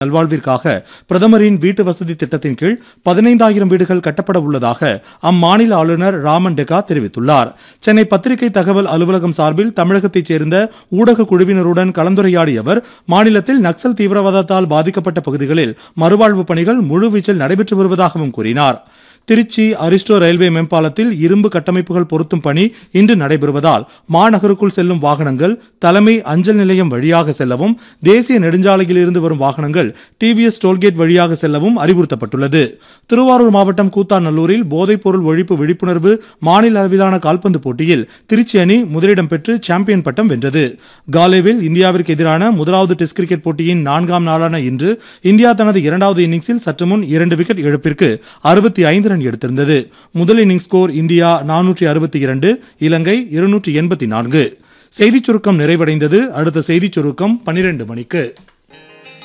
நல்வாழ்விற்காக பிரதமரின் வீட்டு வசதி திட்டத்தின் கீழ் பதினைந்தாயிரம் வீடுகள் கட்டப்பட உள்ளதாக அம்மாநில ஆளுநர் ராமன் டெகா தெரிவித்துள்ளார் சென்னை பத்திரிகை தகவல் அலுவலகம் சார்பில் தமிழகத்தைச் சேர்ந்த ஊடக குழுவினருடன் கலந்துரையாடிய அவர் மாநிலத்தில் நக்சல் தீவிரவாதத்தால் பாதிக்கப்பட்ட பகுதிகளில் மறுவாழ்வு பணிகள் முழுவீச்சில் நடைபெற்று வருவதாகவும் கூறினார் திருச்சி அரிஸ்டோ ரயில்வே மேம்பாலத்தில் இரும்பு கட்டமைப்புகள் பொருத்தும் பணி இன்று நடைபெறுவதால் மாநகருக்குள் செல்லும் வாகனங்கள் தலைமை அஞ்சல் நிலையம் வழியாக செல்லவும் தேசிய நெடுஞ்சாலையில் இருந்து வரும் வாகனங்கள் டிவிஎஸ் டோல்கேட் வழியாக செல்லவும் அறிவுறுத்தப்பட்டுள்ளது திருவாரூர் மாவட்டம் கூத்தாநல்லூரில் போதைப்பொருள் ஒழிப்பு விழிப்புணர்வு மாநில அளவிலான கால்பந்து போட்டியில் திருச்சி அணி முதலிடம் பெற்று சாம்பியன் பட்டம் வென்றது காலேவில் இந்தியாவிற்கு எதிரான முதலாவது டெஸ்ட் கிரிக்கெட் போட்டியின் நான்காம் நாளான இன்று இந்தியா தனது இரண்டாவது இன்னிங்ஸில் சற்று முன் இரண்டு விக்கெட் இழப்பிற்கு அறுபத்தி ஐந்து ரன் எடுத்திருந்தது முதல் இன்னிங்ஸ் ஸ்கோர் இந்தியா நானூற்றி அறுபத்தி இரண்டு இலங்கை இருநூற்றி எண்பத்தி நான்கு செய்திச் சுருக்கம் நிறைவடைந்தது அடுத்த செய்திச் சுருக்கம் பனிரெண்டு மணிக்கு